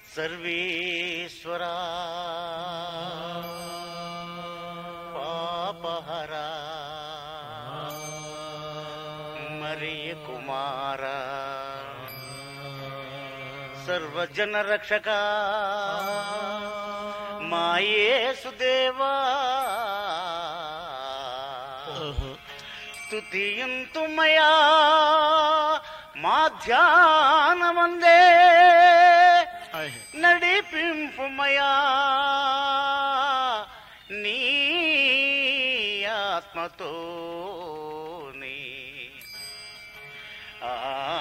సర్వేశ్వరా పాపహరా మరియ కుమార సర్వజన రక్షక మాయేసుదేవా స్తుతియంతు మయా మాధ్యానమందే నడిపింపుమయా నీ ఆత్మతో ఆ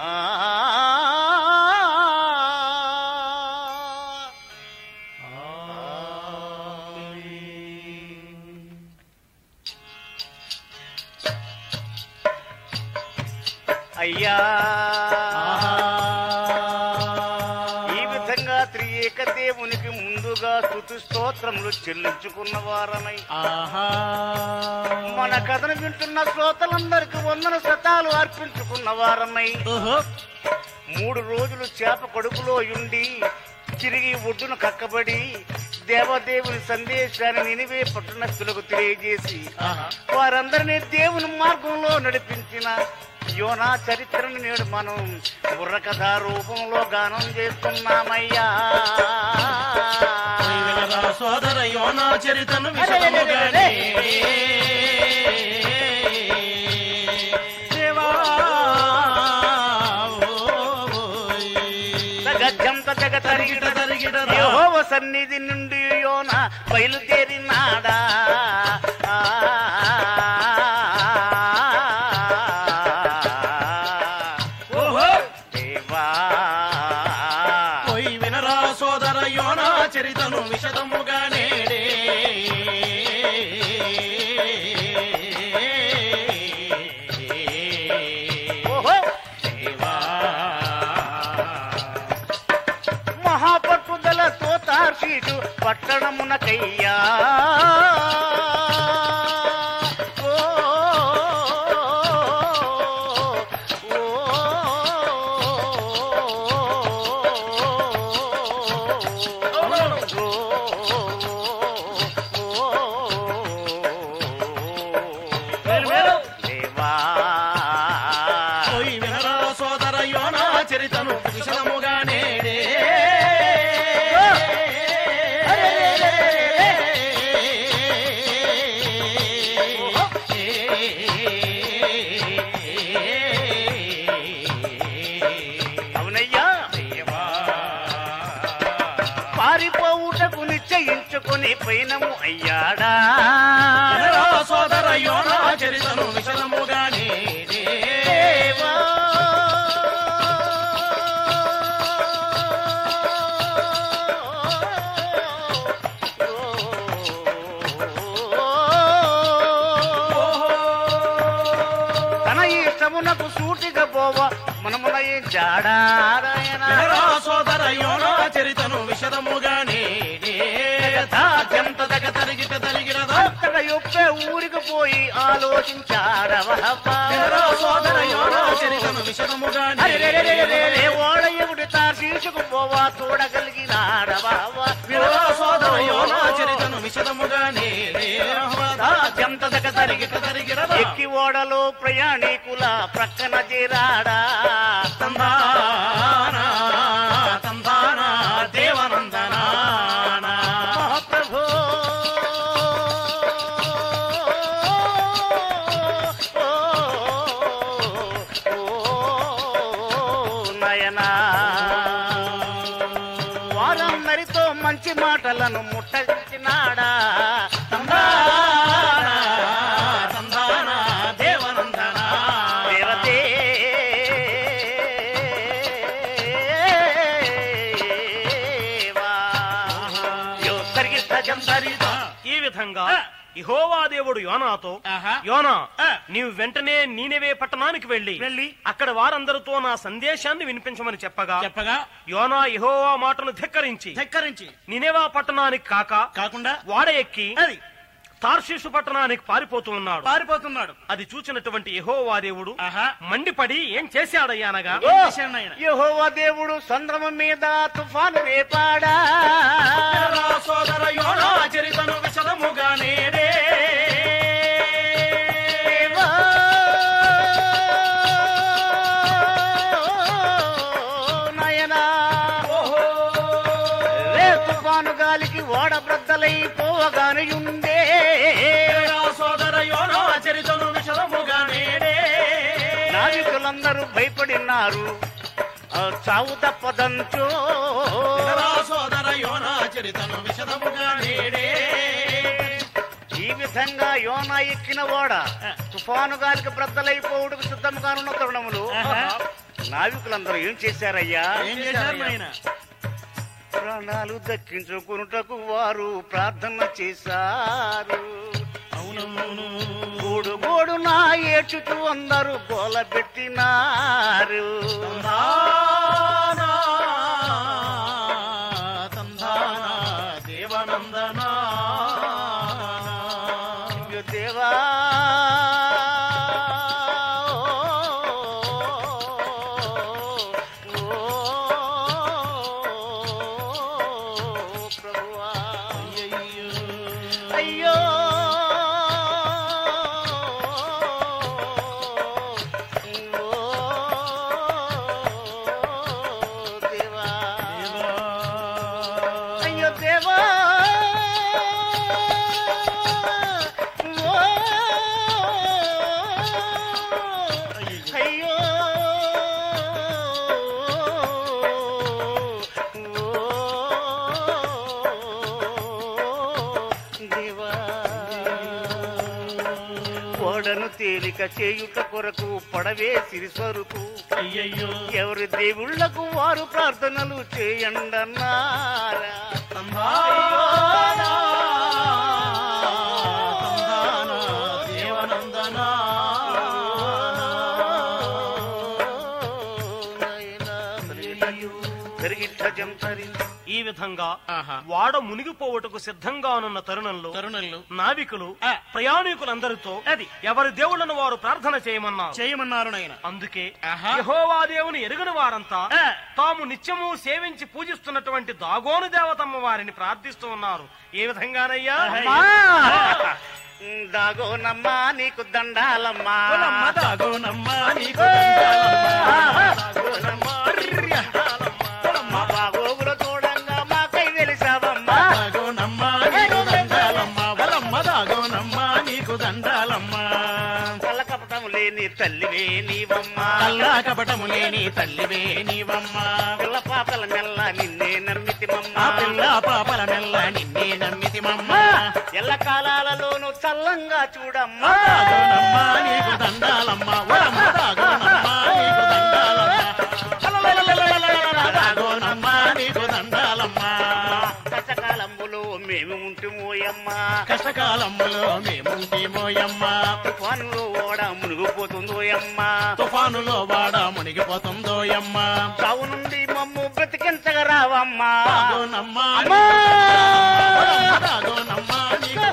అయ్యా ఈ విధంగా త్రియేక దేవునికి ముందుగా స్తుతి స్తోత్రములు చెల్లించుకున్న వారమై మన కథను వింటున్న శ్రోతలందరికీ వందన శతాలు అర్పించుకున్న వారమై మూడు రోజులు చేప కడుపులో ఉండి తిరిగి ఒడ్డున కక్కబడి దేవదేవుని సందేశాన్ని నినివే పట్టణస్తులకు తెలియజేసి వారందరినీ దేవుని మార్గంలో నడిపించిన యోనా చరిత్రను నేడు మనం బుర్రకథ రూపంలో గానం చేస్తున్నామయ్యా సోదర యోనా చరితను విషదముగానే దేవా ఓయ్. జగజ్జంత జగతరిగిట తరిగిట తరిగిట రా. యెహోవ సన్నిధి నుండి యోన బయలుదేరినాడా ఆ. ఓహో దేవా పోయి వినరా సోదర యోనా చరితను విషదముగానే ఓహో దేవా మహాపట్టుదలతో తార్షీషు పట్టణమునకయ్యా ఓ, ఓ, మేలు, మేలు. దేవా పోయి వినరా సోదర యోనా చరితను విషదముగానే అవునయ్యా పారిపోవుటకు నిశ్చయించుకొని పోయినము అయ్యాడా వినరా సోదర యోనా చరితను విషదముగానే దేవా. తన ఇష్టమునకు సూటిగా పోవ మనమున ఏం జాడారాయన వినరా సోదర యోనా చరితను విషదముగానే జంత దగ తరిగిట తరిగిరదా అంతగా యొప్పే ఊరికి పోయి ఆలోచించాడవహవ్వ. వినరా సోదర యోనా చరితను విషదముగానే అరెరెరెరెరెరె, ఓడ ఎగుడి తార్షీషుకు పోవా చూడగలిగినాడవహవ్వ. వినరా సోదర యోనా చరితను విషదముగానే జంత దగ తరిగిట తరిగిరదా ఎక్కి ఓడలో ప్రయాణికుల ప్రక్కన చేరాడా తందానా తందానా దేవనందనానా మహాప్రభో నయనా వారందరితో మంచి మాటలను ముట్టగించినాడా తందానా తందానా దేవనందనా దేవతే ఈ విధంగా ఇహోవా దేవుడు యోనాతో ఆహా. యోనా ఆ. నీవు వెంటనే నీనవే పట్టణానికి వెళ్ళి వెళ్ళి అక్కడ వారందరితో నా సందేశాన్ని వినిపించమని చెప్పగా చెప్పగా యోనా యెహోవా మాటను ధిక్కరించి ధిక్కరించి నినేవా పట్టణానికి కాక కాకుండా వాడ ఎక్కి అది తార్షీసు పట్టణానికి పారిపోతూ ఉన్నాడు పారిపోతున్నాడు అది చూచినటువంటి యెహోవా దేవుడు ఆహా మండిపడి ఏం చేశాడయ్యా అనగా ఓ! చేశాడు నాయన? యెహోవా దేవుడు సంద్రమ మీద తుఫాను రేపాడా రా సోదర యోనా చరితను విశదముగా నేడే దేవా! నాయనా ఓహో రే తుఫాను గాలికి ఓడ బ్రద్దలైపోవగానుండే రా సోదర యోనా చరితను విశదముగా నేడే నావికులందరూ భయపడినారు ఆ చావు తప్పదంచో రా సోదర యోనా చరితను విశదముగా నేడే ఈ విధంగా యోనా ఎక్కిన ఓడ తుఫాను గాలికి బ్రద్దలైపోవుటకు సిద్ధంగానున్న తరుణములు ఆహా. నావికులందరూ ఏం చేశారయ్యా ఏం చేశారు నాయన ప్రాణాలు దక్కించుకున్నటకు వారు ప్రార్థన చేశారు అవునవును గోడు గోడు నా ఏచుతూ అందరూ గోల పెట్టినారు తందానా తందానా దేవనందనా అయ్యో దేవా ఓ, ఓ, ప్రభువా. అయ్యో ఓ, దేవా అయ్యో దేవా ఓ, అయ్యో ఓ, దేవా ఓడను తేలిక చేయుట కొరకు పడవే సిరిసరుకు అయ్యయ్యో ఎవరి దేవుళ్లకు వారు ప్రార్థనలు చేయండన్నారా తందానా తందానా దేవనందనా పెరిగిట్ట జంతరి ఈ విధంగా ఆహా. వాడ మునిగిపోవుటకు సిద్ధంగానున్న తరుణంలో తరుణులు నావికులు ఆ. ప్రయాణికులందరితో అది. ఎవరి దేవుళ్ళను వారు ప్రార్థన చేయమన్నారు చేయమన్నారు నాయన అందుకే ఆహా. యెహోవా దేవుని ఎరుగని వారంతా ఆ. తాము నిత్యము సేవించి పూజిస్తున్నటువంటి దాగోను దేవతమ్మ వారిని ప్రార్థిస్తూ ఉన్నారు ఏ విధంగానయ్యా అమ్మా! దాగోనమ్మా నీకు దండాలమ్మా పొలమ్మ దాగోనమ్మ నీకు దండాలమ్మ. దాగోనమ్మా, మా బాగోగులు చూడంగా మాకై వెలిసావమ్మా దాగోనమ్మ నీకు దండాలమ్మ. పొలమ్మ దాగోనమ్మ నీకు దండాలమ్మ. కళ్ళ కపటం లేని తల్లివే నీవమ్మా కల్లా కపటము లేని తల్లివే నీవమ్మ పిల్ల పాపల మెల్ల నిన్నే ఆ నమ్మితిమమ్మా పిల్ల పాపల మెల్ల నిన్నే నమ్మితిమమ్మ ఎల్ల కాలాలలోనూ చల్లంగా చూడమ్మా దాగోనమ్మ నీకు దండాలమ్మ పొలమ్మ దాగోనమ్మ నీకు దండాలమ్మ అలలలలలలలల దాగోనమ్మ నీకు దండాలమ్మ కష్టకాలంబులో మేము ఉంటుమోయమ్మా కష్టకాలములో మేముంటేమోయమ్మ తుఫానులో ఓడ మునిగిపోతుందోయమ్మా తుఫానులో వాడ మునిగిపోతుందోయమ్మ చావు నుండి మమ్ము బ్రతికించగ రావమ్మా దాగోనమ్మ అమ్మా! దాగోనమ్మ నీకు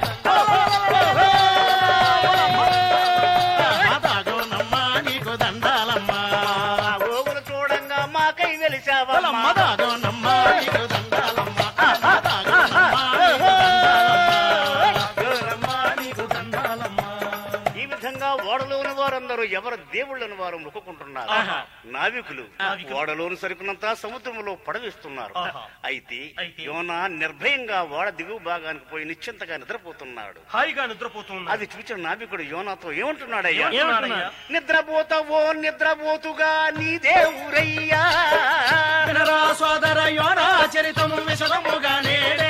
దాగోనమ్మ నీకు దండాలమ్మ మా ఓగులు చూడంగా మాకై పొలమ్మ వెలిసావమ్మా దాగోనమ్మ నీకు దండాలమ్మ దాగోనమ్మ నీకు దండాలమ్మ నీకు దండాలమ్మ ఈ విధంగా ఓడలోని వారందరూ ఎవరు దేవుళ్ళని వారు మొక్కుకుంటున్నారు ఆహా. నావికులు నావికులు. ఓడలోని సరుకునంతా సముద్రంలో పడవేస్తున్నారు ఆహా. అయితే అయితే. యోనా నిర్భయంగా ఓడ దిగువ భాగానికి పోయి నిశ్చింతగా నిద్రపోతున్నాడు హాయిగా నిద్రపోతున్నారు అది చూసిన నావికుడు యోనాతో ఏమంటున్నాడయ్యా ఏమంటున్నాడయ్యా? నిద్రపోతావో నిద్రపోతుగా నీదే ఊరయ్యా వినరా సోదర యోనా చరితము విశదముగా నేడే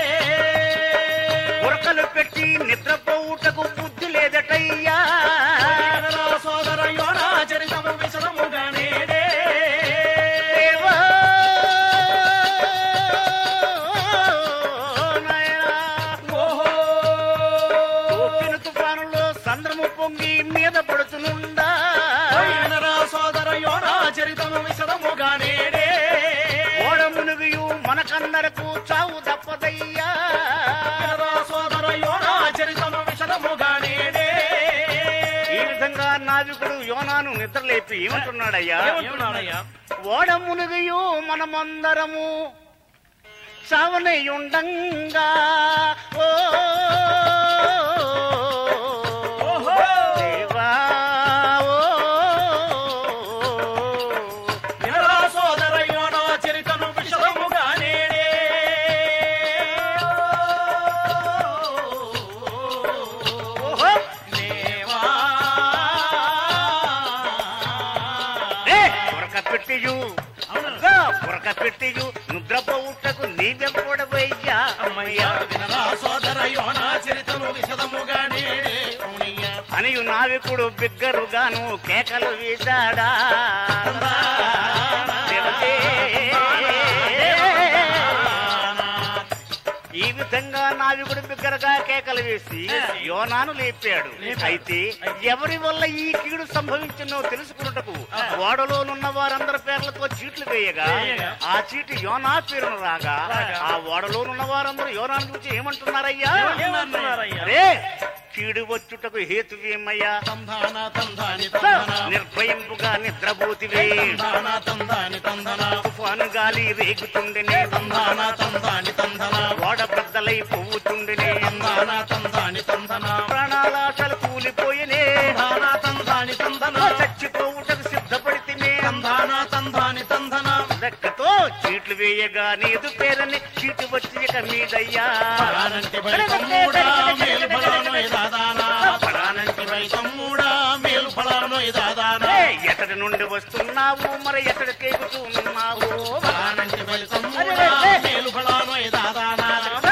ఉరకలు పెట్టి నిద్రపోవుటకు బుద్ధి లేదటయ్యా వినరా సోదర యోనా చరితము విశదముగా నేడే దేవా, నాయనా. ఓహో ఊపిన తుఫానులో సంద్రము పొంగి మీద పడుతునుండా వినరా సోదర యోనా చరితము విశదముగా నేడే ఓడ మునుగుయు మనకందరకు చావు తప్పదయ్యా వినరా సోదర యోనా చరితము చెప్తూ ఏమంటున్నాడయ్యా ఏమంటున్నాడయ్యా ఓడ మునుగయు మనమందరము చావనయుండంగా ఓ ఓహో! దేవా ఓ వినరా సోదర యోనో చరితను విషదముగా నేడే ఓహో దేవా ఏ పొరక పెట్టియు అవునగా పొరక పెట్టియు నిద్రపోవుటకు నీవెంపడవయ్యా అమ్మయ్య వినరా సోదర యోనా చరితను విషదముగా నేడే అవునయ్య అనియు నావికుడు బిగ్గరుగాను కేకలు వేశాడా దేవతే. ఈ విధంగా నావికుడు బిగ్గరగా కేకలు వేసి యోనాను లేపాడు అయితే ఎవరి వల్ల ఈ కీడు సంభవించినో తెలుసుకున్నటకు ఓడలోనున్న వారందరి పేర్లతో చీట్లు వేయగా ఆ చీటి యోనా పేరును రాగా ఆ ఓడలోనున్న వారందరూ యోనాను చూసి ఏమంటున్నారయ్యా ఏమంటున్నారయ్యా? రే కీడు వచ్చుటకు హేతువేమయ్యా తందాన తందాని తందన నిర్భయంపుగా నిద్రపోతివే తందాన తందాని తందన తుఫాను గాలి రేగుతుండెనే తందాన తందాని తందన ఓడ బద్దలై పోవుతుండెనే తందాన తందాని తందన ప్రాణాలాశలు కూలిపోయినే తందాన తందాని తందన చచ్చిపోవుటకు సిద్ధపడితేనే తందాన తందాని తందన లెక్కతో చీట్లు వేయగా నీదు పేరని చీటు వచ్చి ఇక మీదయ్యా పరానంటి బై తమ్ముడా మేలు ఫలాను ఇదాదానా పరానంటి బై తమ్ముడా మేలు ఫలాను ఇదాదానా ఏ, ఎక్కడి నుండి వస్తున్నావు మరి ఎక్కడికి కేగుతున్నావు పరానంటి బై తమ్ముడా మేలు ఫలాను ఇదాదానా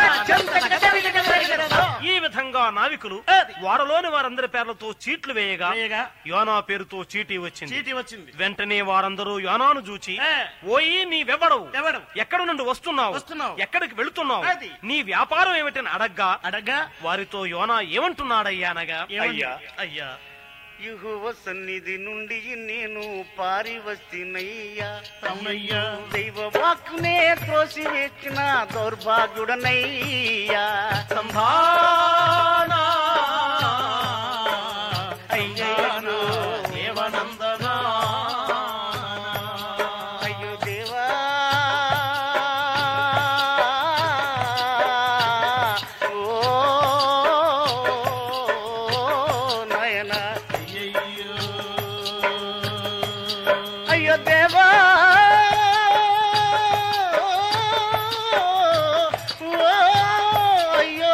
ఈ విధంగా నావికులు వాడలోని వారందరి పేర్లతో చీట్లు వేయగా వేయగా యోనా పేరుతో చీటీ వచ్చింది చీటీ వచ్చింది వెంటనే వారందరూ యోనాను చూచి ఏ. ఓయి నీ వెవ్వడవు ఎవడు? ఎక్కడి నుండి వస్తున్నావు వస్తున్నావు. ఎక్కడికి వెళుతున్నావు అది. నీ వ్యాపారం ఏమిటని అడగ్గా అడగ్గా వారితో యోనా ఏమంటున్నాడయ్యా అనగా అయ్యా అయ్యా యుహువ సన్నిధి నుండి నేను పారి వస్తినయ్యా అవునయ్యా దైవ వాక్కునే త్రోసి వేసిన దౌర్భాగ్యుడనయ్యా సంధానా అయ్యయ్యో. దేవనందనా అయ్యో దేవా ఓ నాయనా అయ్యయ్యో. అయ్యో దేవా ఓ అయ్యో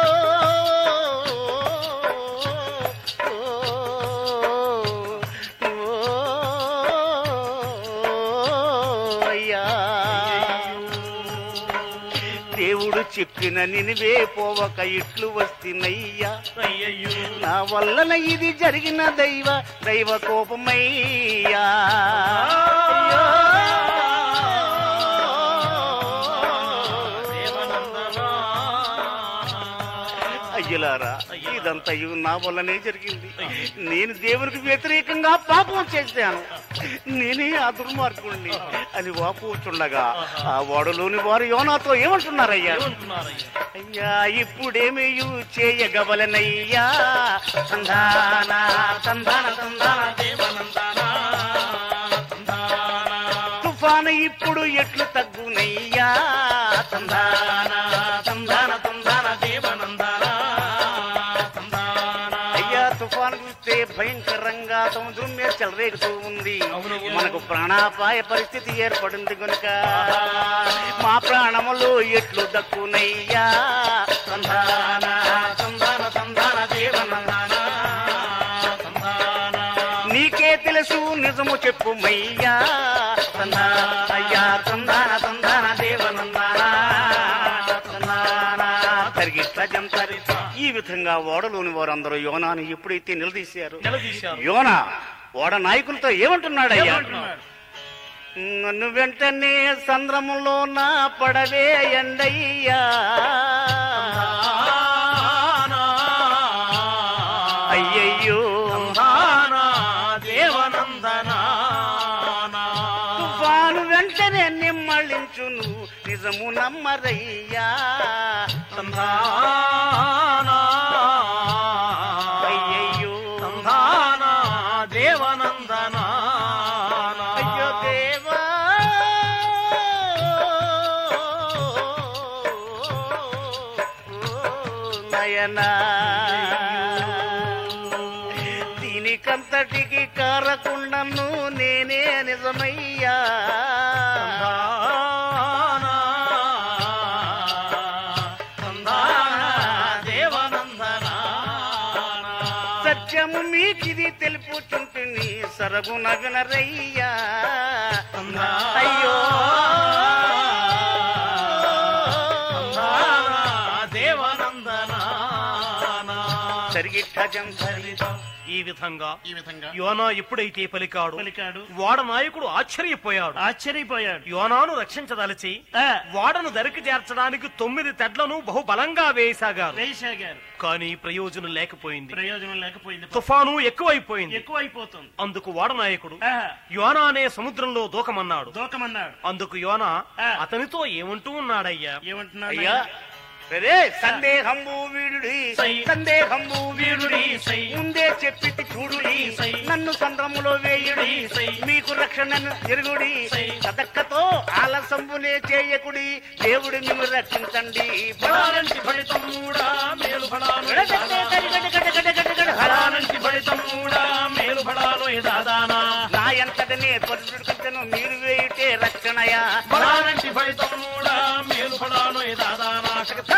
ఓ అయ్యా దేవుడు చెప్పిన నినివే పోవక ఇట్లు వస్తున్నయ్యా అయ్యయ్యో. నా వల్లన ఇది జరిగిన దైవ దైవ కోపమయ్యా దేవనందనా అయ్యలారా ఇదంతా నా వల్లనే జరిగింది నేను దేవునికి వ్యతిరేకంగా పాపం చేశాను నేనే ఆ దుర్మార్గుణ్ణి అని వాపోచుండగా ఆ ఓడలోని వారు యోనాతో ఏమంటున్నారయ్యా ఏమంటున్నారయ్యా? అయ్యా ఇప్పుడేమేయు చేయగవలనయ్యా సంధాన సంధాన సంధాన దేవనందనా సంధానా తుఫాను ఇప్పుడు ఎట్లు తగ్గునయ్యా సంధాన సంధాన సంధాన దేవనందనా సంధానా అయ్యా తుఫాను చూస్తే భయంకరంగా సముద్రం మీద చెలరేగుతూ ఉంది అవును. మనకు ప్రాణాపాయ పరిస్థితి ఏర్పడింది గనుక మా ప్రాణములు ఎట్లు దక్కునయ్యా సంధాన సంధాన సంధాన దేవనందాన సంధానా నీకే తెలుసు నిజము చెప్పు మయ్యా సంధాన అయ్యా సంధాన సంధాన దేవనందాన సంధాన తరిగిట్ల జంతరి ఈ విధంగా ఓడలోని వారందరూ యోనాను ఎప్పుడైతే నిలదీశారు నిలదీశారు యోన ఓడ నాయకులతో ఏమంటున్నాడయ్యా ఏమంటున్నాడు? నన్ను వెంటనే సంద్రములో నా పడవే ఎండయ్యా సంధానా అయ్యయ్యో సంధానా దేవనందనా తుఫాను వెంటనే నిమ్మళించును నిజము నమ్మరయ్యా సంధానా అయ్యయ్యో సంధానా దేవనందనా చెయ్యనా దీనికంతటికి కారకుండను నేనే నిజమయ్యా తందానా, తందానా, దేవనందనానా. సత్యము మీకిది తెలుపుచుంటుంది సరగున వినరయ్యా అయ్యో తందానా, దేవనందనానా. సరిగిట్ట జంసరితం ఈ విధంగా ఈ విధంగా యోనా ఎప్పుడైతే పలికాడు పలికాడు వాడ నాయకుడు ఆశ్చర్యపోయాడు ఆశ్చర్యపోయాడు యోనాను రక్షించదలిచి ఆ, వాడను దరికి చేర్చడానికి తొమ్మిది తెడ్లను బహుబలంగా వేయసాగారు వేసాగారు కానీ ప్రయోజనం లేకపోయింది ప్రయోజనం లేకపోయింది తుఫాను ఎక్కువైపోయింది ఎక్కువైపోతుంది అందుకు వాడనాయకుడు ఆ, యోనా అనే సముద్రంలో దూకమన్నాడు దూకమన్నాడు అందుకు యోనా ఆ. అతనితో ఏమంటూ ఉన్నాడయ్యా ఏమంటున్నాడు అయ్యా సరే సందేహంబు వీడుడి సై. సందేహంబు వీడుడి సై. ముందే చెప్పితి చూడుడి సై. నన్ను సంద్రములో వేయుడి సై. మీకు రక్షణను ఎరుగుడి సై. సదక్కతో ఆలసంబునే చేయకుడి దేవుడి మిమ్ము రక్షించండి ఫలానంటి ఫలితముడా మేలు ఫలాను ఫలానంటి ఫలితముడా మేలు ఫలాను దాదానా నా ఎంతటనే పరిశుద్ధను మీరు వేయుటే రక్షణయా ఫలానంటి ఫలితముడా మేలు ఫలాను దాదానా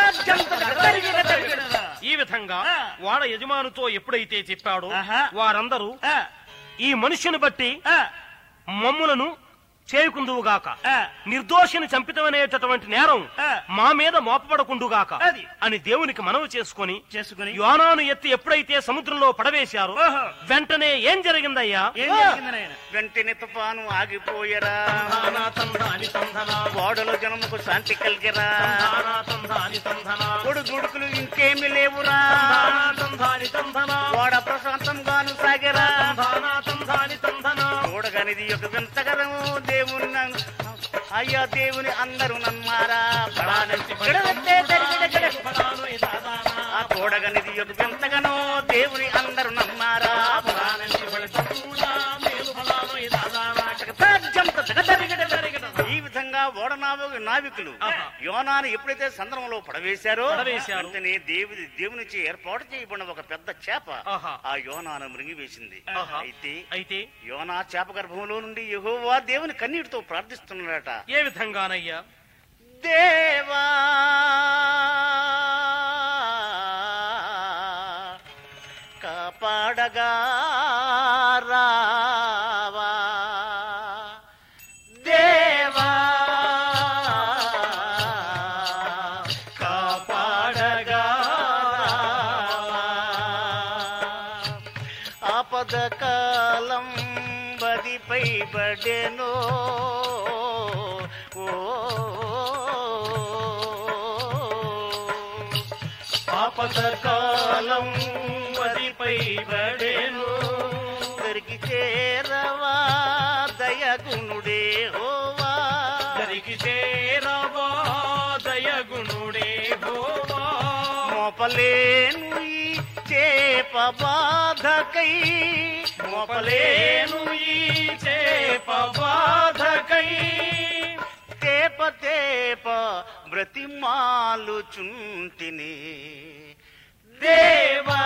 ఈ విధంగా ఆ. వాడ యజమానుతో ఎప్పుడైతే చెప్పాడో ఆహా. వారందరూ ఆ, ఈ మనుష్యుని బట్టి ఆ, మమ్ములను చేయుకుందువుగాక ఆ. నిర్దోషిని చంపితమనేటటువంటి నేరం ఆ. మా మీద మోపబడకుండుగాక అది. అని దేవునికి మనవి చేసుకొని చేసుకుని యోనాను ఎత్తి ఎప్పుడైతే సముద్రంలో పడవేశారో ఓహో. వెంటనే ఏం జరిగిందయ్యా ఏం జరిగింది నాయన వెంటనే తుఫాను ఆగిపోయరా తందానా తందాని తందనా ఓడలో జనముకు శాంతి కలిగిరా తందానా తందాని తందనా కొడు దుడుకులు ఇంకేమి లేవురా తందానా తందాని తందనా ఓడ ప్రశాంతంగాను సాగరా తందానా తందాని తందనా చూడగనిది ఒక వింతకరము దేవుని నన్ను- అయ్యా దేవుని అందరూ నమ్మారా ఫలానంటి గడవట్టే దరిగిడ గడ. ఫలాను దాదానా ఆ చూడగనిది ఒక వింతగను దేవుని అందరూ నమ్మారా ఫలానంటి ఫలితముడా మేలు ఫలాను దాదానా సాధ్యంత జగదరిగిడ దరిగిడ. ఈ విధంగా ఓడ నావ- నావికులు ఆహా. యోనాను ఎప్పుడైతే సంద్రంలో పడవేశారో పడవేశారు. వెంటనే దేవుని దేవునిచే ఏర్పాటు చేయబడిన ఒక పెద్ద చేప ఆహా. ఆ యోనాను మృంగివేసింది ఆహా. అయితే అయితే యోనా చేప గర్భంలో నుండి యెహోవా దేవుని కన్నీటితో ప్రార్థిస్తున్నాడట ఏ విధంగానయ్యా దేవా కాపాడగా రావా దేవా కాపాడగా రావా. ఆపద కాలం బదిపై బడెనో ఓ ఆపద కాలం బదిపై బడెను దరికి చేరవా దయగుణుడే హోవా దరికి చేరవా దయగుణుడే హోవా మోపలేను ఈ చేప బాధకై మోపలేను మోపలేను ఈ చేప బాధకై తేప తేప బ్రతిమాలుచుంటిని దేవా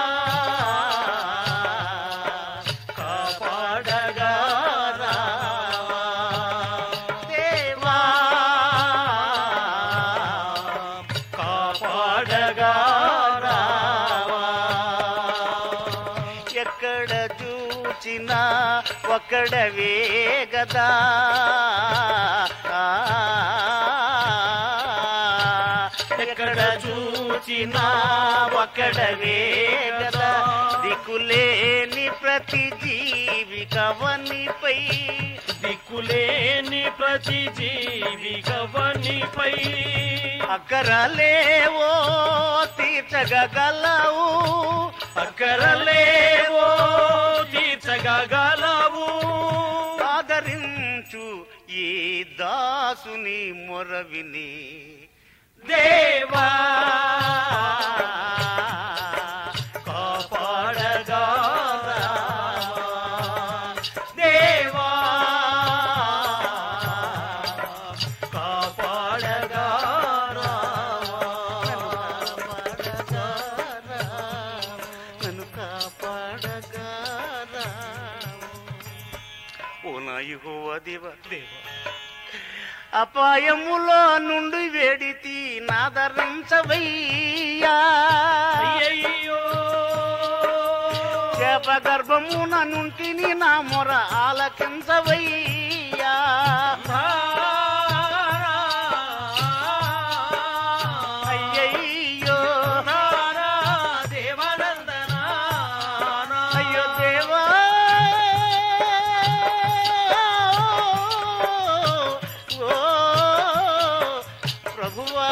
కాపాడగా రావా. దేవా కాపాడగా రావా. ఎక్కడ చూచినా ఒక్కడవే గదా ఎక్కడ చూచినా ఒక్కడవే గదా దిక్కులేని ప్రతి జీవికవనిపై దిక్కులేని ప్రతి జీవికవనిపై అక్కరలేవో తీర్చగలవు అక్కరలేవో తీర్చగలవు ఆదరించు ఈ దాసుని మొరవిని దేవా కాపాడగా రావా. దేవా కాపాడగా రావా. కాపాడగా యెహోవాదేవ దేవా అపాయములో నుండి వేడితి నాదరించవయ్యా అయ్యయ్యో చేప గర్భమున నుంటిని నా మొర ఆలకించవయ్యా అయ్యయ్యో అయ్యో దేవా ఓ ప్రభువా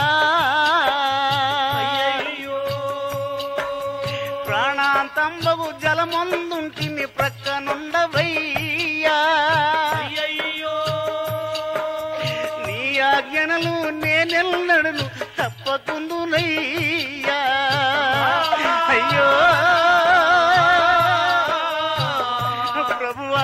ప్రాణాంతంబగు జలమందుంటిని ప్రక్కనుండవయ్యా నీ ఆజ్ఞనలు నేనెల్లడను తప్పకుందునయ్యా అయ్యో ప్రభువా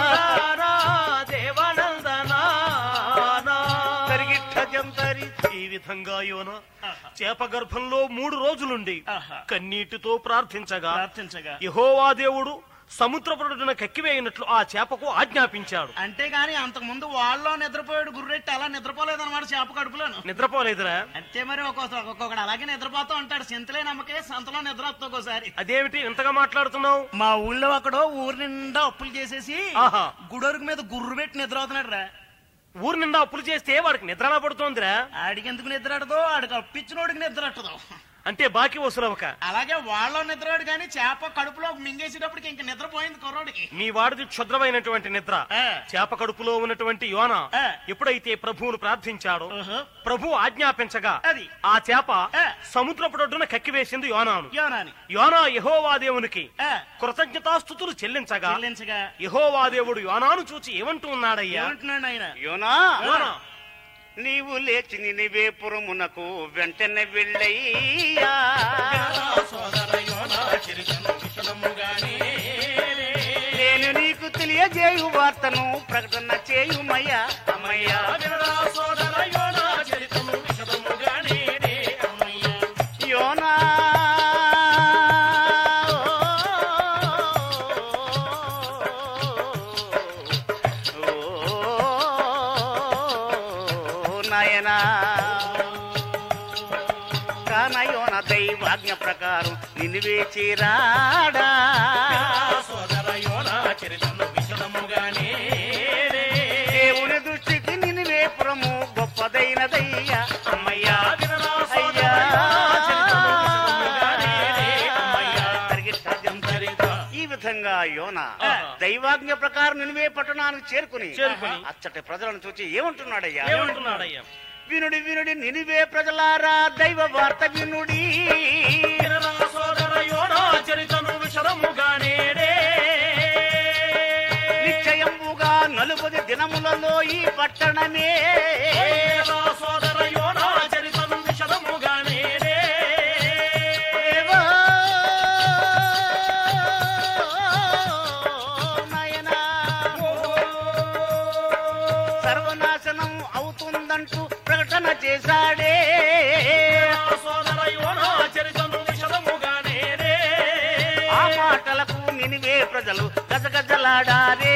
తరిగిట్ట జంతరి ఈ విధంగా యోన చేప గర్భంలో మూడు రోజులుండి ఆహా. కన్నీటితో ప్రార్థించగా ప్రార్థించగా యహోవా దేవుడు సముద్రపుడున కక్కివేయినట్లు ఆ చేపకు ఆజ్ఞాపించాడు అంతేగాని అంతకు ముందు వాళ్ళలో నిద్రపోయాడు గుర్రెట్టి అలా నిద్రపోలేదన్నమాట చేప కడుపులోను నిద్రపోలేదురా అంతే మరి ఒక్కోసారి ఒక్కొక్కడు అలాగే నిద్రపోతూ ఉంటాడు సింతలే నమ్మకే సంతలో నిద్ర వస్తుంది ఒక్కోసారి అదేమిటి ఇంతగా మాట్లాడుతున్నావు మా ఊళ్ళో ఒకడు ఊరి నిండా అప్పులు చేసేసి ఆహా. గుడొరుకు మీద గుర్రు పెట్టి నిద్ర అవుతున్నాడు రా ఊరు నిండా అప్పులు చేస్తే వాడికి నిద్రలా పడుతోందిరా ఆడికి ఎందుకు నిద్ర అడదో ఆడికి అప్పించినోడికి నిద్ర అట్టదు అంటే బాకీ వసూలవక అలాగే వాళ్ళ నిద్రాడు కానీ చేప కడుపులో మింగేసేటప్పటికి ఇంక నిద్రపోయింది కుర్రోడికి మీ వాడిది క్షుద్రమైనటువంటి నిద్ర ఆ. చేప కడుపులో ఉన్నటువంటి యోన ఆ. ఎప్పుడైతే ప్రభువును ప్రార్థించాడో ఓహో. ప్రభు ఆజ్ఞాపించగా అది. ఆ చేప ఆ. సముద్రపుడొడ్డున కక్కివేసింది యోనాను యోనాని యోనా యహోవా దేవునికి ఆ, కృతజ్ఞతాస్థుతులు చెల్లించగా చెల్లించగా యహోవా దేవుడు యోనాను చూచి ఏమంటూ ఉన్నాడయ్యా ఏమంటున్నాడు ఆయన యోనా యోనా నీవు లేచి నినివేపురమునకు వెంటనే వెళ్ళయ్యా నేను నీకు తెలియజేయు వార్తను ప్రకటన చేయుమయ్యా అమ్మయ్యా యోనా ఓ నాయనా కానయోన దైవాజ్ఞ ప్రకారం నిన్నువే చేరాడా దేవుని దృష్టికి నిన్నువే పురము గొప్పదైనదయ్యా అమ్మయ్యా అయ్యా ఈ విధంగా యోన దైవాజ్ఞ ప్రకారం నిన్నువే పట్టణానికి చేరుకుని చేరుకుని. అచ్చటి ప్రజలను చూచి ఏమంటున్నాడయ్యా ఏమంటున్నాడయ్యా వినుడి వినుడి నినివే ప్రజలారా దైవ వార్త వినుడి నిశ్చయముగా నలుపది దినములలో ఈ పట్టణమే దేవా, నాయనా, సర్వనాశనం అవుతుందంటూ ప్రకటన చేశాడే ఆ మాటలకు నినివే ప్రజలు గజగజలాడారే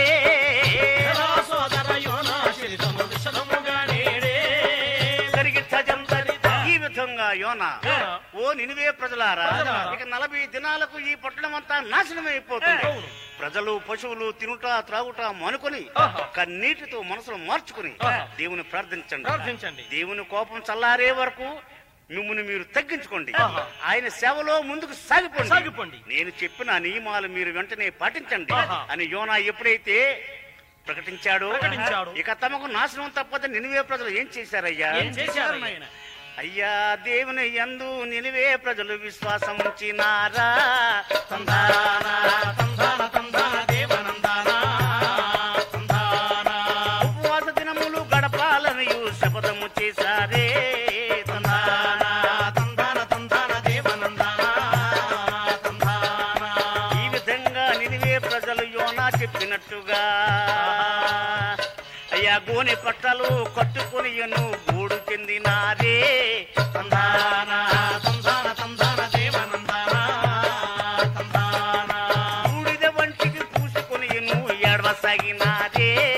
జరిగిట్ట జంతరి. ఈ విధంగా యోన ఓ నినివే ప్రజలారా ప్రజలారా. ఇక నలభై దినాలకు ఈ పట్టణం అంతా నాశనమైపోతుంది అవును. ప్రజలు పశువులు తినుట త్రాగుట మానుకొని ఆహా. కన్నీటితో మనసును మార్చుకుని ఆహా. దేవుని ప్రార్థించండి ప్రార్థించండి. దేవుని కోపం చల్లారే వరకు మిమ్మల్ని మీరు తగ్గించుకోండి ఆహా. ఆయన సేవలో ముందుకు సాగిపోండి సాగిపోండి. నేను చెప్పిన నియమాలు మీరు వెంటనే పాటించండి ఆహా. అని యోనా ఎప్పుడైతే ప్రకటించాడో ప్రకటించాడు. ఇక తమకు నాశనం తప్పదని నినివే ప్రజలు ఏం చేశారయ్యా ఏం చేశారయ్యా? అయ్యా దేవుని యందు నినివే ప్రజలు విశ్వాసం ఉంచినారా తందానా, ఉపవాస దినములు గడపాలని శపథము చేశారే తందానా, ఈ విధంగా నినివే ప్రజలు యోనా చెప్పినట్టుగా అయ్యా గోనె పట్టలు కట్టుకుని గూడు చెందినారే తందానా, బూడిద వంటికి పూసుకొని ఏడవసాగినారే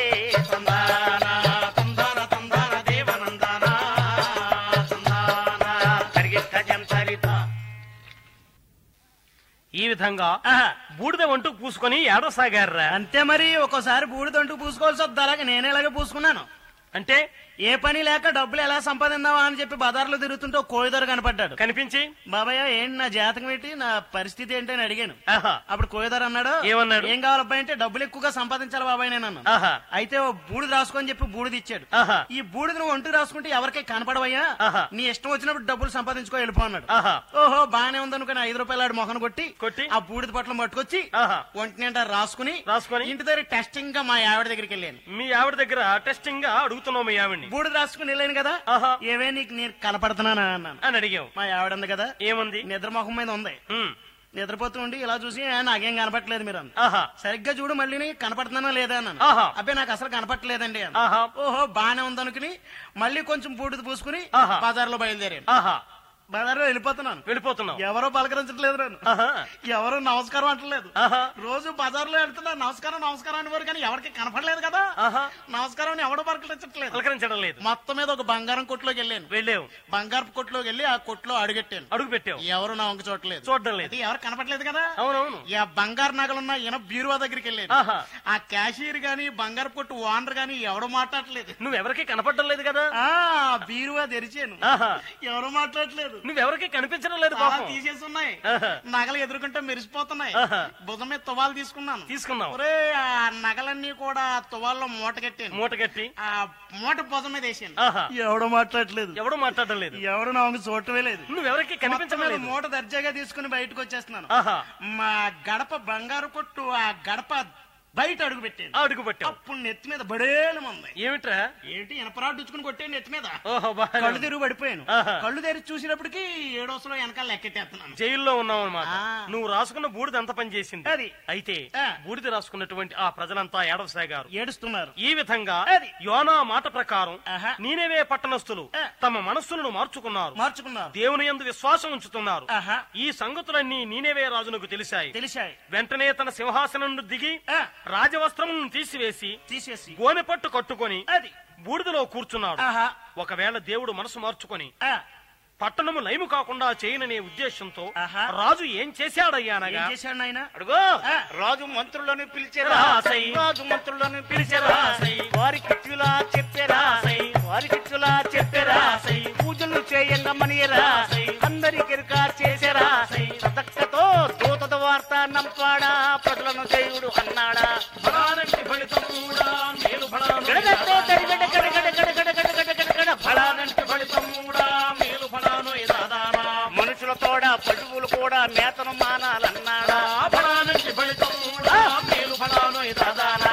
విధంగా ఆహా. బూడిద వంటూ పూసుకొని ఏడసాగారా అంతే మరి ఒక్కోసారి బూడిదంటూ పూసుకోవాల్సి వద్దు అలాగే నేనే ఇలాగే పూసుకున్నాను అంటే ఏ పని లేక డబ్బులు ఎలా సంపాదిందామా అని చెప్పి బజార్లో తిరుగుతుంటే ఒక కోయిదొర కనపడ్డాడు కనిపించి బాబాయ్ ఏంటి నా జాతకం ఏంటి నా పరిస్థితి ఏంటి అని అడిగాను ఆహా అప్పుడు కోయిదొర అన్నాడు ఏమన్నాడు? ఏం కావాలబ్బాయి అంటే డబ్బులు ఎక్కువగా సంపాదించాలి బాబాయ్ నేను అన్నాను ఆహా అయితే ఓ బూడిద రాసుకొని చెప్పి బూడిద ఇచ్చాడు ఆహా ఈ బూడిద నువ్వు ఒంటికి రాసుకుంటే ఎవరికీ కనపడవయ్యా ఆహా. నీ ఇష్టం వచ్చినప్పుడు డబ్బులు సంపాదించుకో వెళ్ళిపో అన్నాడు ఆహా ఓహో బానే ఉందనుకుని ఐదు రూపాయలు ఆడు మొహన్ కొట్టి కొట్టి? ఆ బూడిద పట్ల పట్టుకొచ్చి ఆహా ఒంటి నిండా రాసుకుని రాసుకొని? ఇంటి దగ్గర టెస్టింగ్ గా మా ఆవిడ దగ్గరికి వెళ్ళాను మీ ఆవిడ దగ్గర టెస్టింగ్ గా అడుగుతున్నావు మీ ఆవిడ్ని బూడిద రాసుకుని వెళ్ళాను కదా ఆహా ఏవే నీకు నేను కనపడుతున్నానా అన్నాను అని అడిగావు మా ఆవిడ ఉంది కదా ఏముంది నిద్ర మొహం మీద ఉంది ఉమ్, నిద్రపోతూ ఉండి ఇలా చూసి "ఆ, నాకేం కనపట్లేదు మీరు అన్న ఆహా సరిగ్గా చూడు మళ్ళీ నీకు కనపడుతున్నానా లేదా అన్నాను ఆహా అబ్బాయి నాకు అసలు కనపట్లేదండి అన్న ఆహా ఓహో బానే ఉందనుకుని మళ్ళీ కొంచెం బూడిద పూసుకుని ఆహా. బజార్లో బయలుదేరాను ఆహా బజార్లో వెళ్ళిపోతున్నాను వెళ్ళిపోతున్నావు ఎవరో పలకరించట్లేదు నన్ను ఆహా ఎవరు నమస్కారం అంటలేదు ఆహా రోజు బజార్లో వెళ్తున్నా నమస్కారం నమస్కారం అనేవారు కానీ ఎవరికి కనపడలేదు కదా ఆహా నమస్కారం అని ఎవడో పలకరించట్లేదు పలకరించడం లేదు మొత్తం మీద ఒక బంగారం కొట్లోకి వెళ్ళాను వెళ్ళావు బంగారపు కొట్లోకి వెళ్ళి ఆ కొట్లో అడుగెట్టాను అడుగు పెట్టావు ఎవరు నా వంక చూడలేదు చూడడం లేదు అది ఎవరు కనపడలేదు కదా అవునవును ఈ ఆ బంగారు నగలున్న ఈయన బీరువా దగ్గరికి వెళ్ళాను ఆహా ఆ క్యాషియర్ గాని బంగారు కొట్టు ఓనర్ గాని ఎవడు మాట్లాడలేదు నువ్వెవరికి కనపడడం లేదు కదా ఆ బీరువా తెరిచాను ఆహా ఎవరు మాట్లాడలేదు నువ్వెవరికి కనిపించడం లేదు చాలా పాపం తీసేసి ఉన్నాయి ఆహా. నగలు ఎదుర్కొంటే మెరిసిపోతున్నాయి ఆహా. భుజం మీద తువాలు తీసుకున్నాను తీసుకున్నావు ఒరే ఆ నగలన్నీ కూడా తువాల్లో మూట కట్టాను మూట కట్టి ఆ మూట భుజం మీద వేసాను ఆహా ఎవడు మాట్లాడలేదు ఎవడు మాట్లాడడం లేదు ఎవడు నా వంక చూడటమే లేదు నువ్వెవరికి కనిపించడం మొత్తం మీద లేదు మూట దర్జాగా తీసుకుని బయటకు వచ్చేస్తున్నాను ఆహా మా గడప బంగారు కొట్టు ఆ గడప బయట అడుగు పెట్టాను అడుగు పెట్టావు అప్పుడు నెత్తి మీద బడేలు ఉంది ఏమిట్రా ఏంటి ఇనపరాడు ఇచ్చుకుని కొట్టాను నెత్తి మీద ఓహో బాగా కళ్ళు తెరుగు పడిపోయాను ఆహా. కళ్ళు తెరిచి చూసినప్పటికీ ఏడోసలో వెనకాల లెక్కెట్టేస్తున్నాను జైల్లో ఉన్నావు అనమాట ఆ. నువ్వు రాసుకున్న బూడిద ఎంత పని చేసింది అది. అయితే ఆ. బూడిద రాసుకున్నటువంటి ఆ ప్రజలంతా ఏడవసాగారు ఏడుస్తున్నారు ఈ విధంగా అది. యోనా మాట ప్రకారం ఆహా. నీనేవే పట్టణస్థులు ఆ. తమ మనస్సులను మార్చుకున్నారు మార్చుకున్నారు దేవుని యందు విశ్వాసం ఉంచుతున్నారు ఆహా ఈ సంగతులన్నీ నీనేవే రాజునకు తెలిసాయి తెలిసాయి వెంటనే తన సింహాసనం నుండి దిగి ఆ, రాజవస్త్రములను తీసివేసి తీసేసి గోనె పట్టు కట్టుకొని అది బూడిదలో కూర్చున్నాడు ఆహా ఒకవేళ దేవుడు మనసు మార్చుకొని ఆ, పట్టణము లైము కాకుండా చేయననే ఉద్దేశంతో ఆహా. రాజు ఏం ఏం చేశాడయ్యానగా చేశాడు నాయన అడుగో ఆ. రాజు మంత్రులను పిలిచారా రాసై. రాజు మంత్రులను పిలిచారా రాసై. వారికి ఇచ్చులా చెప్పారా రాసై. వారికి ఇచ్చులా చెప్పారా రాసై. పూజలు చేయంగా మనియరా రాసై. అందరికెరుక చేశారా రాసై. సదక్కతో దూతద వార్త నంపాడా ప్రజలను చేయుడు అన్నాడా ఫలానంటి ఫలితం కూడా మేలు ఫలాను గడగడ్డ గడగడ గడగడ గడగడ గడగడ గడగడ ఫలానంటి ఫలానంటి ఫలితం కూడా మేలు ఫలాను ఎదాదానా మనుషుల తోడ పశువులు కూడా మేతను మానాలన్నాడా ఫలానంటి ఫలితం కూడా మేలు ఫలాను ఎదాదానా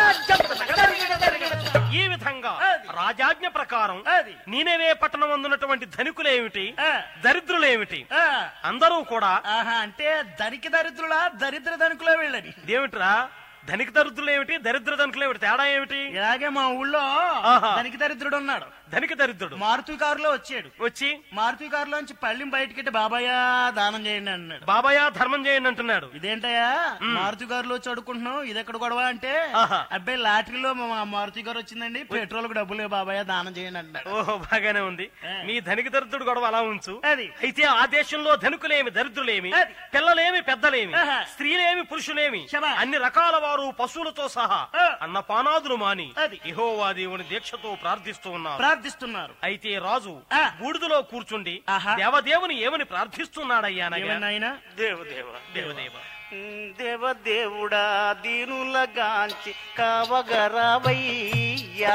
ఈ విధంగా రాజాజ్ఞ ప్రకారం అది నీనేవే పట్టణం అందున్నటువంటి ధనికులేమిటి ఆ, దరిద్రులేమిటి ఆ. అందరూ కూడా ఆహా అంటే ధనిక దరిద్రులా దరిద్ర ధనికులా వెళ్ళని ఇదేమిట్రా ధనిక దరిద్రులేమిటి దరిద్ర ధనికులేమిటి తేడా ఏమిటి ఇలాగే మా ఊళ్ళో ఆహా. ధనిక దరిద్రుడు ఉన్నాడు ధనిక దరిద్రుడు మారుతి కారులో వచ్చాడు వచ్చి మారుతి కారులోంచి పళ్ళిం బయటకెట్టి బాబాయ్ దానం చేయండి అన్నాడు బాబాయ్ ధర్మం చేయండి అంటున్నాడు ఇదేంటయ్యా మారుతి కారులో చదువుకుంటున్నావు ఇది ఎక్కడ గొడవ అంటే ఆహా. అబ్బాయి లాటరీలో మా మారుతి గారు వచ్చిందండి పెట్రోల్ కు డబ్బులు లేవు బాబాయ్ దానం చేయండి అన్నాడు ఓహో బాగానే ఉంది ఆ. మీ ధనిక దరిద్రుడు గొడవ అలా ఉంచు అది అయితే ఆ దేశంలో ధనికులేమి దరిద్రులేమి అది. పిల్లలేమి పెద్దలేమి ఆహా. స్త్రీలేమి పురుషులేమి శభా. అన్ని రకాల వారు పశువులతో సహా ఆ. అన్నపానాదులు మాని అది. ఇహోవా దేవుని దీక్షతో ప్రార్థిస్తూ ఉన్నారు ప్రార్థిస్తున్నారు అయితే రాజు ఆ. బూడిదలో కూర్చుండి ఆహా. దేవదేవుని ఏమని ప్రార్థిస్తున్నాడయ్యానగా ఏమన్నాయన దేవదేవ దేవదేవ దేవదేవుడా దీనులగాంచి కావగరవయ్యా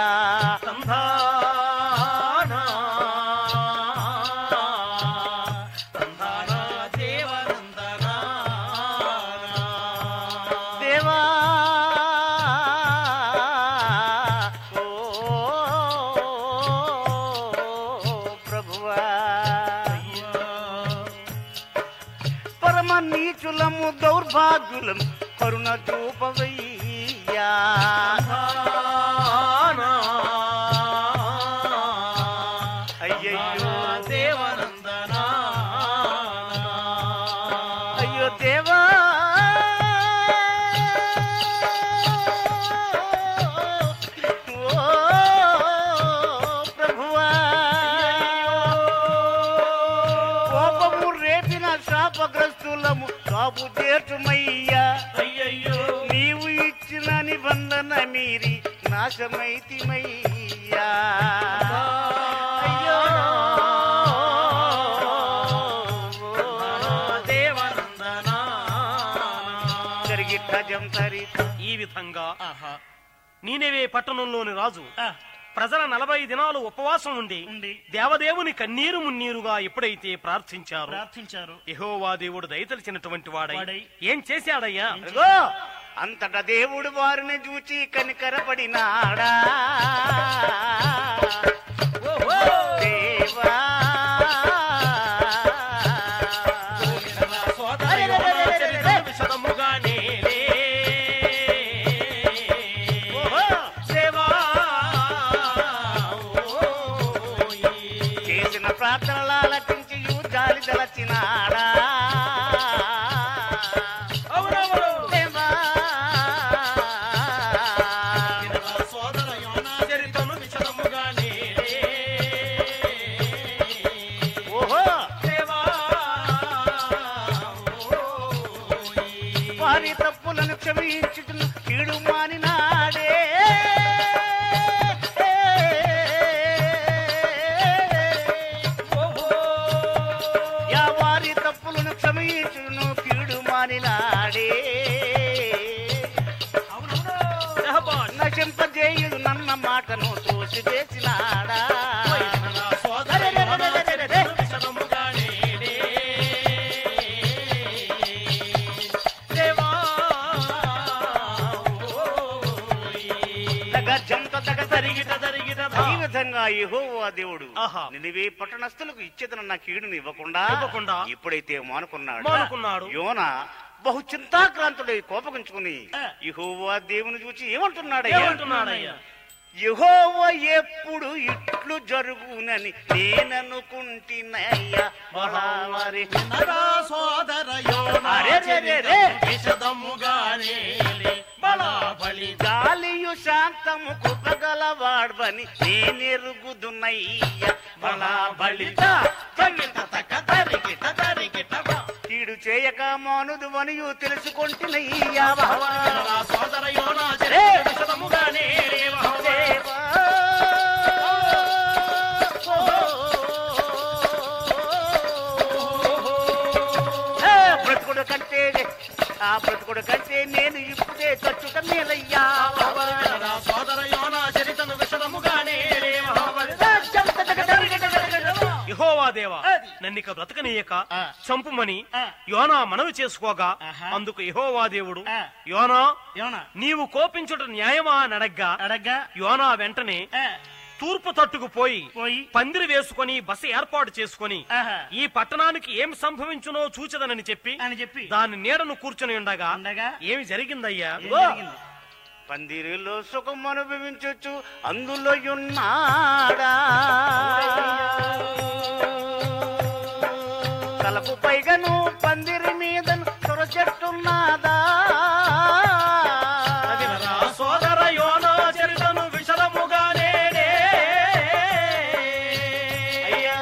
సంధానా సంధానా దేవనందనా దేవా ఓ ప్రభువా పరమ నీచులము దౌర్భాగ్యులం కరుణ చూపవయ్యా అయ్యయ్యో దేవనందనా అయ్యో దేవా ఓ ప్రభువా కోపము రేపిన శాపగ్రస్తులము బాబు చేర్చుమయ్యా అయ్యయ్యో నీవు ఇచ్చిన నిబంధన మీరి నాశమైతిమయ్యా అయ్యో దేవనందనా జరిగిట్ట జంతరి ఈ విధంగా ఆహా నీనేవే పట్టణంలోని రాజు ఆ, ప్రజల నలభై దినాలు ఉపవాసం ఉండి ఉండి దేవదేవుని కన్నీరు మున్నీరుగా ఎప్పుడైతే ప్రార్థించారు ప్రార్థించారు యెహోవా దేవుడు దయతలిచినటువంటి వాడై వాడై. ఏం చేశాడయ్యా అదిగో అంతటా దేవుడు వారిని చూచి కనికరపడినాడా ఓహో! దేవా సోదర యోనా చరిత్ర విశదముగా నేలే. ఓహో! దేవా, ఓయ్. చేసిన ప్రార్థనలు ఆలకించి జాలి దలచినాడా అవునవును. దేవా వినరా సోదర యోనా చరిత్రను విశదముగా నేలే. ఓహో దేవా, ఓయ్. వారి తప్పులను క్షమించుతున్న కీడు మానినాడే యా వారి తప్పులను క్షమించును కీడు మానినాడే షహబాష్. నశింపజేయుడు నన్న మాటను తోసి వేసినాడా వినరా సోదర యోనా చరిత్రను విశదముగా నేలే. దేవా, ఓయ్. తగ జంత తగ తరిగిట తరిగిట ధా. ఈ విధంగా యెహోవా దేవుడు ఆహా. నినివే పట్టణస్థులకు ఇచ్చేతనన్న కీడుని ఇవ్వకుండా ఇవ్వకుండా ఇప్పుడైతే మానుకున్నాడు మానుకున్నాడు. యోన బహు చింతాక్రాంతుడై కోపగించుకుని ఆ. యెహోవా దేవుని చూచి ఏమంటున్నాడు ఏమంటున్నాడయ్యా యెహోవ ఎప్పుడు ఇట్లు జరుగునని నేననుకుంటున్నయ్యా బలావరి వినరా సోదర యోనా అరే రే రే రే. చరిత్రను విశదముగా నేలే. బలాబలి గాలియు శాంతము కృపగలవాడ్వని నేనెరుగుదున్నయ్యా బలాబలి తగిట తక తరిగిట తరిగిట ధా. కీడు చేయక మానుదు వనియు తెలుసుకొంటినయ్యా వినరా సోదర యోనా చరిత్ర విశదముగా నేలే. దేవా. ఆ, బ్రతుకుడు కంటే ఆ బ్రతుకుడు కంటే నేను ఇప్పుడే చచ్చుట మేలయ్యా వినరా సోదర యోనా చరిత్రను విశదముగా నేలే. యెహోవా దేవా నన్నిక బ్రతకనీయక ఆ. చంపుమని ఆ. యోనా మనవి చేసుకోగా ఆహా. అందుకు యెహోవా దేవుడు ఆ. యోనా యోనా నీవు కోపించుట న్యాయమా అని అడగ్గా అడగ్గా యోనా వెంటనే ఆ, తూర్పు తట్టుకు పోయి పోయి పందిరి వేసుకొని బస ఏర్పాటు చేసుకొని ఆహా. ఈ పట్టణానికి ఏం సంభవించునో చూచదనని చెప్పి అని చెప్పి దాని నీడను కూర్చొని ఉండగా ఉండగా ఏమి జరిగిందయ్యా ఏం జరిగింది? పందిరిలో సుఖం అనుభవించొచ్చు అందులో ఉన్నాడా తలకు పైగను పందిరి మీద సొర చెట్టున్నాదా వినరా సోదర యోనా చరిత్రను విశదముగా నేలే. అయ్యా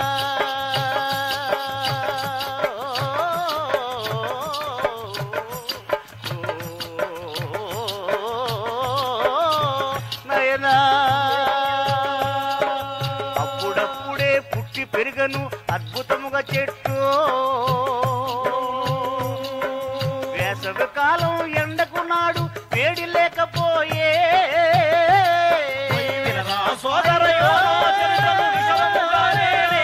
నయనా అప్పుడప్పుడే పుట్టి పెరుగను అద్భుతముగా చెట్టు వేసవి కాలం ఎండకు నాడు వేడి లేకపోయే వినరా సోదర యోనా చరిత్రను విశదముగా నేలే.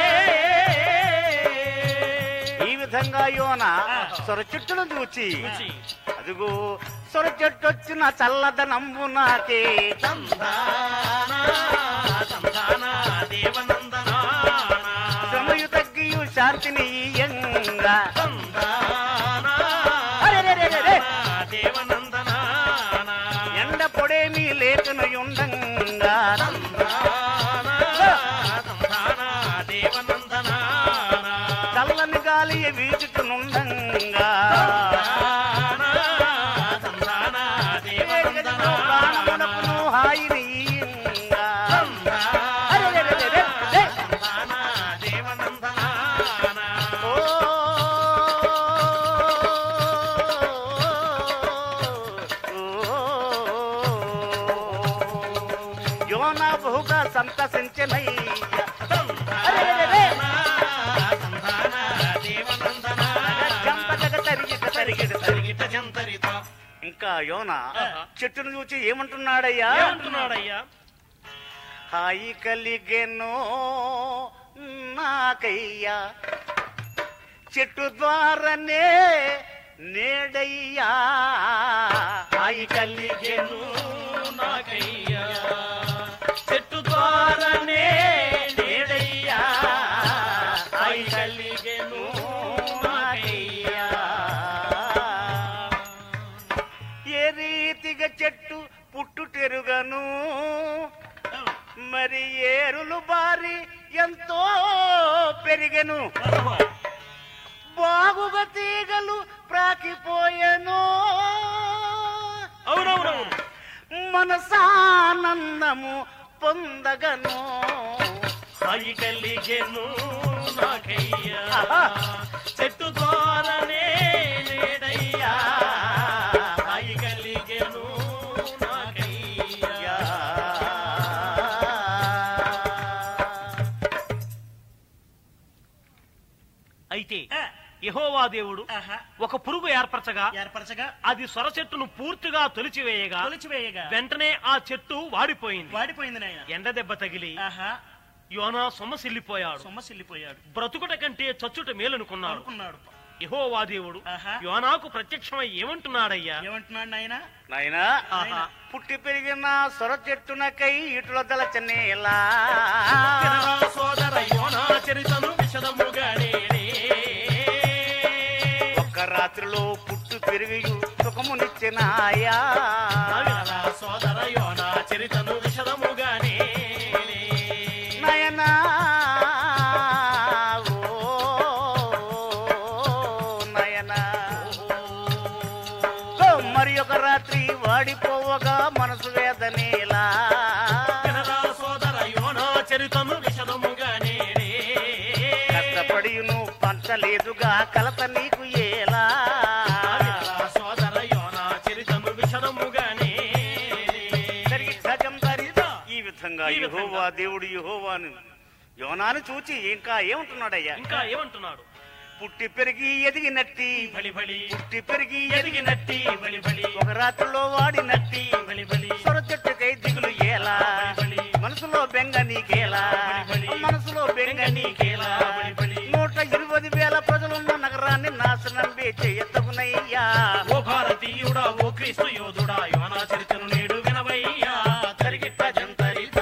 ఈ విధంగా యోన సొర చెట్టును చూచి చూచి, అదిగో సొర చెట్టు వచ్చిన చల్లదనంబు నాకే తందానా, తందానా, దేవనందనానా. శ్రమయు తగ్గియు శాంతిని ఇయ్యంగా తందానా, అరెరెరెరెరె. దేవనందనానా. ఎండ పొడేమి లేకను ఉండంగా తందానా, తందానా, దేవనందనానా. చల్లని గాలి వీచుకునుండంగా తందానా, తందానా, దేవనందనానా. ప్రాణమునకును హాయిని ఇయ్యంగా అరెరెరెరెరె. తందానా, దేవనందనానా. ఓ యోన చెట్టును చూచి ఏమంటున్నాడయ్యా ఏమంటున్నాడయ్యా హాయి కలిగెను నాకయ్యా చెట్టు ద్వారానే నేడయ్యా హాయి కలిగెను నాకయ్యా చెట్టు ద్వారానే నేడయ్యా హాయి కలిగెను నాకయ్యా ఏ రీతిగా చెట్టు పుట్టుటెరుగను మరి ఏరులు బారి ఎంతో పెరిగెను బాగుగా తీగలు ప్రాకిపోయెను అవునవునవును మనసానందము పొందగను హాయి కలిగెను నాకయ్యా ఆహా. చెట్టు ద్వారానే నేడయ్యా హాయి కలిగెను నాకయ్యా అయితే యెహోవా దేవుడు ఆహా. ఒక పురుగు ఏర్పరచగా ఏర్పరచగా అది సొర చెట్టును పూర్తిగా తొలిచివేయగా తొలిచివేయగా వెంటనే ఆ చెట్టు వాడిపోయింది వాడిపోయింది నాయన ఎండ దెబ్బ తగిలి ఆహా యోనా సొమ్మసిల్లిపోయాడు సొమ్మసిల్లిపోయాడు బ్రతుకుట కంటే చచ్చుట మేలనుకున్నాడు అనుకున్నాడు యెహోవా దేవుడు ఆహా. యోనాకు ప్రత్యక్షమై ఏమంటున్నాడయ్యా ఏమంటున్నాడు నాయన నాయనా ఆహా. పుట్టి పెరిగిన సొర చెట్టునకై ఇటుల దళచనేలా వినరా సోదర యోనా చరితను విశదముగా నేనే. ఒక్క రాత్రిలో పుట్టు పెరిగి సుఖమునిచ్చినాయా వినరా సోదర యోనా చరితను విశదముగా నేనే. నయనా ఓ నయనా ఓ, మరి ఒక రాత్రి వాడిపోవగా మనసు వేదనేలా వినరా సోదర యోనా చరితను విశదముగా నేనే. కష్టపడిను పంచలేదుగా కలత నీకు ఏలా వినరా సోదర యోనా చరితను విశదముగా నేనే. సరి సజం దరిదా. ఈ విధంగా ఈ విధంగా. యెహోవా దేవుడు యెహోవాను యోనాను చూచి ఇంకా ఏమంటున్నాడయ్యా ఇంకా ఏమంటున్నాడు పుట్టి పెరిగి ఎదిగినట్టి బలి బలి పుట్టి పెరిగి ఎదిగినట్టి బలి బలి ఒక రాత్రిలో వాడినట్టి బలి బలి సొర చెట్టుకై దిగులు ఏలా బలి. మనసులో బెంగ నీకేలా బలి. మనసులో బెంగ నీకేలా బలి బలి. నూట ఇరవై వేల ప్రజలున్న నగరాన్ని నాశనం చేయతగునయ్యా ఓ భారతీయుడా ఓ క్రీస్తు యోధుడా యోనా చరిత్రను నేడు వినవయ్యా తరిగిట్ట జంతరిత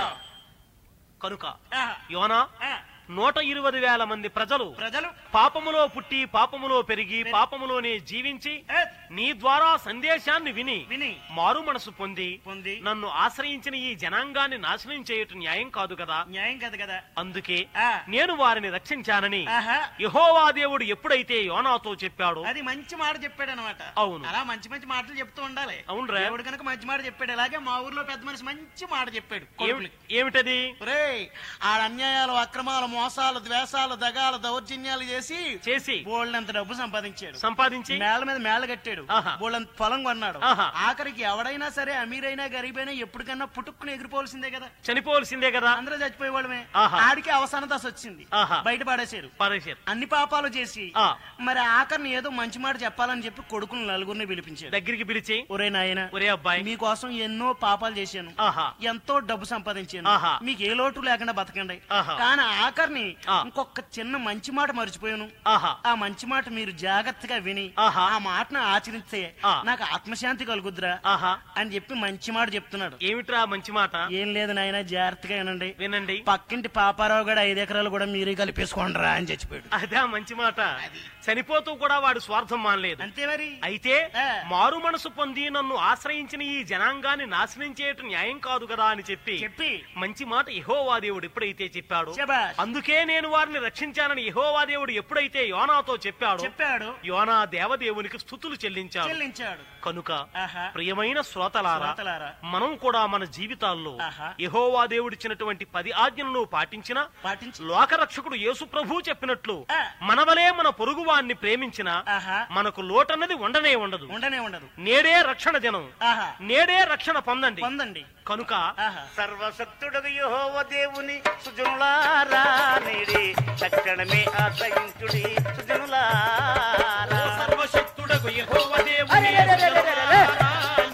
కనుక ఆహా. యోనా ఆ, నూట ఇరవై వేల మంది ప్రజలు ప్రజలు పాపములో పుట్టి పాపములో పెరిగి పాపములోనే జీవించి ఏ, నీ ద్వారా సందేశాన్ని విని విని మారు మనసు పొంది పొంది నన్ను ఆశ్రయించిన ఈ జనాంగాన్ని నాశనం చేయటం న్యాయం కాదు కదా న్యాయం కదా కదా అందుకే ఆ. నేను వారిని రక్షించానని ఆహా యెహోవా దేవుడు ఎప్పుడైతే యోనాతో చెప్పాడో అది మంచి మాట చెప్పాడు అనమాట అవును. అలా మంచి మంచి మాటలు చెప్తూ ఉండాలి అవునురా. దేవుడు కనుక మంచి మాట చెప్పాడు అలాగే మా ఊర్లో పెద్ద మనిషి మంచి మాట చెప్పాడు ఏమి- కొడుకులకి. ఏమిటది ఒరేయ్ ఆడ అన్యాయాలు అక్రమాలు మోసాలు ద్వేషాలు దగాలు దౌర్జన్యాలు చేసి చేసి బోళ్ళంత డబ్బు సంపాదించాడు సంపాదించి మేళ్ళ మీద మేళ్ళ కట్టాడు ఆహా. బోళ్ళంత పొలం కొన్నాడు ఆహా. ఆఖరికి ఎవడైనా సరే అమీరైనా గరీబైనా ఎప్పటికన్నా పుట్టుకుని ఎగిరిపోవాల్సిందే కదా చనిపోవలసిందే కదా అందరూ చచ్చిపోయేవాళ్ళమే ఆహా. ఆడికి అవసాన దశ వచ్చింది ఆహా. బయట పడేశారు పరేశారు అన్ని పాపాలు చేసి ఆ. మరి ఆఖరిని ఏదో మంచి మాట చెప్పాలని చెప్పి కొడుకుని నలుగురిని పిలిపించాడు దగ్గరికి పిలిచి ఒరే నాయన ఒరే అబ్బాయి మీకోసం ఎన్నో పాపాలు చేశాను ఆహా ఎంతో డబ్బు సంపాదించాను ఆహా. మీకు ఏ లోటు లేకుండా బతకండి ఆహా. కానీ ఆఖరిని ఆ. ఇంకొక చిన్న మంచి మాట మర్చిపోయాను ఆహా ఆ మంచి మాట మీరు జాగ్రత్తగా విని ఆహా. ఆ మాటను ఆచరిస్తే ఆ. నాకు ఆత్మశాంతి కలుగుద్దురా ఆహా అని చెప్పి మంచి మాట చెప్తున్నాడు ఏమిట్రా మంచి మాట ఏం లేదు నాయన జాగ్రత్తగా వినండి వినండి పక్కింటి పాపారావు కూడా ఐదు ఎకరాలు కూడా మీరే కలిపేసుకోండిరా అని చచ్చిపోయాడు అదే మంచి మాట చనిపోతూ కూడా వాడు స్వార్థం మానలేదు అంతే మరి అయితే ఆ. మారు మనసు పొంది నన్ను ఆశ్రయించిన ఈ జనాంగాన్ని నాశనం చేయటం న్యాయం కాదు కదా అని చెప్పి చెప్పి మంచి మాట యెహోవా దేవుడు ఎప్పుడైతే చెప్పాడో శభాష్. అందుకే నేను వారిని రక్షించానని యెహోవా దేవుడు ఎప్పుడైతే యోనాతో చెప్పాడో చెప్పాడు యోనా దేవదేవునికి స్థుతులు చెల్లించాడు చెల్లించాడు కనుక ఆహా ప్రియమైన శ్రోతలారా శ్రోతలారా. మనం కూడా మన జీవితాల్లో ఆహా. యెహోవా దేవుడిచ్చినటువంటి పది ఆజ్ఞలను పాటించిన పాటించి లోకరక్షకుడు యేసు ప్రభు చెప్పినట్లు ఆ. మనవలే మన పొరుగువాన్ని ప్రేమించిన ఆహా మనకు లోటన్నది ఉండనే ఉండదు ఉండనే ఉండదు నేడే రక్షణ దినం ఆహా నేడే రక్షణ పొందండి పొందండి కనుక ఆహా సర్వశక్తుడు యెహోవ దేవుని సుజనులారా నేడి తక్షణమే ఆశ్రయించుడి సుజనులారా సర్వశక్తుడగు యెహోవా దేవుని అరెరెరెరెరెరెరె.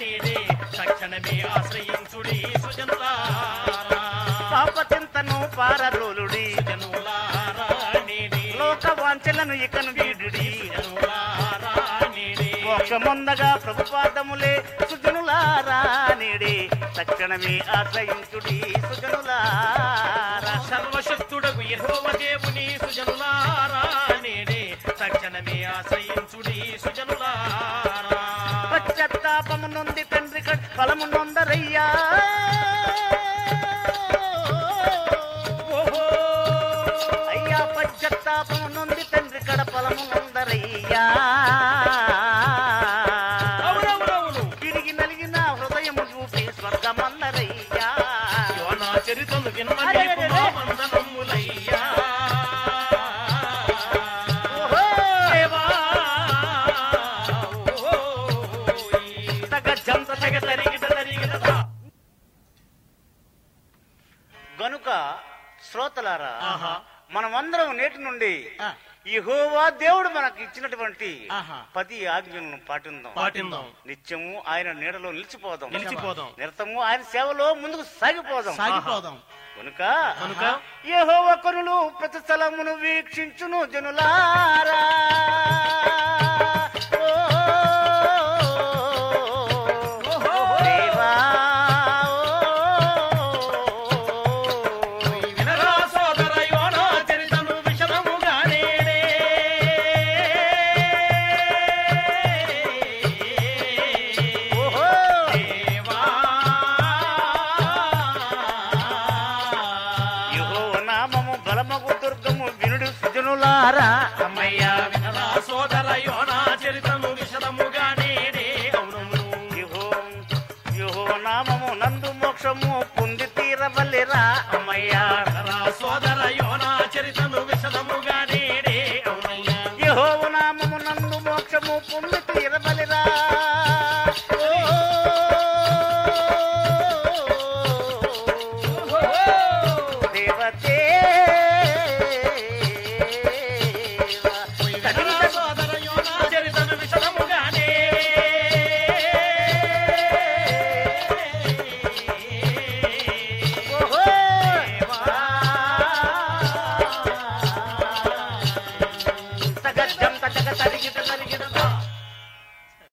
చూడుడి జనులారా నేడే లోక వాంఛలను ఇకను వీడుడి జనులారా నేడే మోక్షముందగా ప్రభుపాదములే సుజనులారా నేడే తక్షణమే ఆశ్రయించుడి సుజనులారా సర్వశక్తుడకు యెహోవ దేవుని సుజనులారా నేడే తక్షణమే ఆశ్రయించుడి సుజనులారా పశ్చాత్తాపము నొంది తండ్రి కడ్ ఫలము నొందరయ్యా ఓహో అయ్యా పశ్చాత్తాపము నొంది తండ్రి కడ ఫలము నొందరయ్యా అవునవునవును తిరిగి నలిగిన హృదయము చూపి స్వర్గమన్నరయ్యా యోనా చరితను వినమని మా వందనములయ్యా ఓహో! దేవా ఓయ్. తగ జంత తగ తరిగిట తరిగిట గనుక శ్రోతలారా ఆహా. మనమందరం నేటి నుండి ఆ. యెహోవా దేవుడు మనకు ఇచ్చినటువంటి ఆహా. పది ఆజ్ఞలను పాటిందాం పాటిందాం నిత్యము ఆయన నీడలో నిలిచిపోదాం నిలిచిపోదాం. నిరతము ఆయన సేవలో ముందుకు సాగిపోదాం సాగిపోదాం కనుక కనుక యెహోవా కనులు ప్రతి స్థలమును వీక్షించును జనులారా ఓ, ఓహో. దేవా, ఓ. వినరా సోదర యోనా చరితను విషదముగా నేడే ఓహో. దేవా యెహోవా నామము బలమగు దుర్గము వినుడు సుజనులారా అమ్మయ్య వినరా సోదర యోన